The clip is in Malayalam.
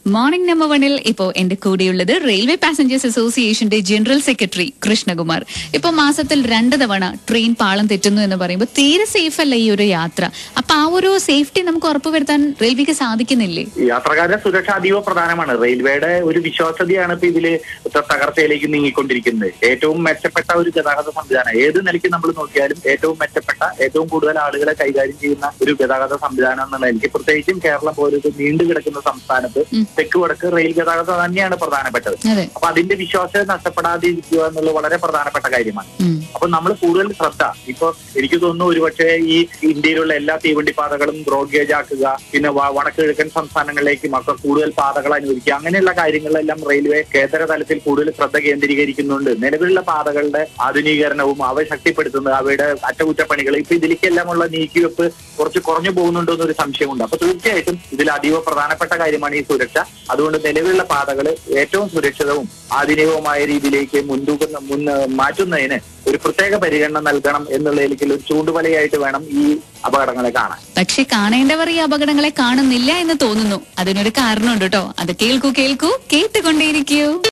മോർണിംഗ് നമ്പർ വണ്ണിൽ ഇപ്പോ എന്റെ കൂടെയുള്ളത് റെയിൽവേ പാസഞ്ചേഴ്സ് അസോസിയേഷന്റെ ജനറൽ സെക്രട്ടറി കൃഷ്ണകുമാർ ഇപ്പൊ മാസത്തിൽ രണ്ട് തവണ ട്രെയിൻ പാളം തെറ്റുന്നു എന്ന് പറയുമ്പോൾ തീരെ സേഫ് അല്ല ഈ ഒരു യാത്ര അപ്പൊ ആ ഒരു സേഫ്റ്റി നമുക്ക് ഉറപ്പുവരുത്താൻ റെയിൽവേക്ക് സാധിക്കുന്നില്ലേ യാത്രക്കാരുടെ സുരക്ഷ അതീവ പ്രധാനമാണ് റെയിൽവേയുടെ ഒരു വിശ്വാസ്യതയാണ് ഇപ്പൊ ഇതില് ത- തകർച്ചയിലേക്ക് നീങ്ങിക്കൊണ്ടിരിക്കുന്നത് ഏറ്റവും മെച്ചപ്പെട്ട ഒരു ഗതാഗത സംവിധാനം ഏത് നിലയ്ക്ക് നമ്മൾ നോക്കിയാലും ഏറ്റവും മെച്ചപ്പെട്ട ഏറ്റവും കൂടുതൽ ആളുകളെ കൈകാര്യം ചെയ്യുന്ന ഒരു ഗതാഗത സംവിധാനം എന്നുള്ള എനിക്ക് പ്രത്യേകിച്ചും കേരളം പോലൊരു നീണ്ടു കിടക്കുന്ന സംസ്ഥാനത്ത് ഉം. തെക്ക് വടക്ക് റെയിൽ ഗതാഗതം തന്നെയാണ് പ്രധാനപ്പെട്ടത് അതെ അപ്പൊ അതിന്റെ വിശ്വാസ്യത നഷ്ടപ്പെടാതിരിക്കുക എന്നുള്ളത് വളരെ പ്രധാനപ്പെട്ട കാര്യമാണ് ഉം. അപ്പൊ നമ്മൾ കൂടുതൽ ശ്രദ്ധ ഇപ്പൊ എനിക്ക് തോന്നുന്നു ഒരുപക്ഷെ ഈ ഇന്ത്യയിലുള്ള എല്ലാ തീവണ്ടി പാതകളും ബ്രോഡ് ഗേജ് ആക്കുക പിന്നെ വ- വടക്ക് കിഴക്കൻ സംസ്ഥാനങ്ങളിലേക്കും ഒക്കെ കൂടുതൽ പാതകൾ അനുവദിക്കുക അങ്ങനെയുള്ള കാര്യങ്ങളിലെല്ലാം റെയിൽവേ കേന്ദ്ര തലത്തിൽ കൂടുതൽ ശ്രദ്ധ കേന്ദ്രീകരിക്കുന്നുണ്ട് നിലവിലുള്ള പാതകളുടെ ആധുനീകരണവും അവ ശക്തിപ്പെടുത്തുന്നത് അവയുടെ അറ്റകുറ്റപ്പണികൾ ഇപ്പൊ ഇതിലേക്കെല്ലാമുള്ള നീക്കിവെപ്പ് കുറച്ച് കുറഞ്ഞു പോകുന്നുണ്ടോ എന്നൊരു സംശയമുണ്ട് അപ്പൊ തീർച്ചയായിട്ടും ഇതിൽ അതീവ പ്രധാനപ്പെട്ട കാര്യമാണ് ഈ സുരക്ഷ അതുകൊണ്ട് നിലവിലുള്ള പാതകൾ ഏറ്റവും സുരക്ഷിതവും ആധുനികവുമായ രീതിയിലേക്ക് മുൻതൂക്കം മുൻ മാറ്റുന്നതിന് ഒരു പ്രത്യേക പരിഗണന നൽകണം എന്നുള്ളതിലേക്ക് ഒരു ചൂണ്ടുവലയായിട്ട് വേണം ഈ അപകടങ്ങളെ കാണാൻ പക്ഷെ കാണേണ്ടവർ ഈ അപകടങ്ങളെ കാണുന്നില്ല എന്ന് തോന്നുന്നു അതിനൊരു കാരണമുണ്ട് കേട്ടോ അത് കേൾക്കൂ കേൾക്കൂ കേട്ടുകൊണ്ടേയിരിക്കൂ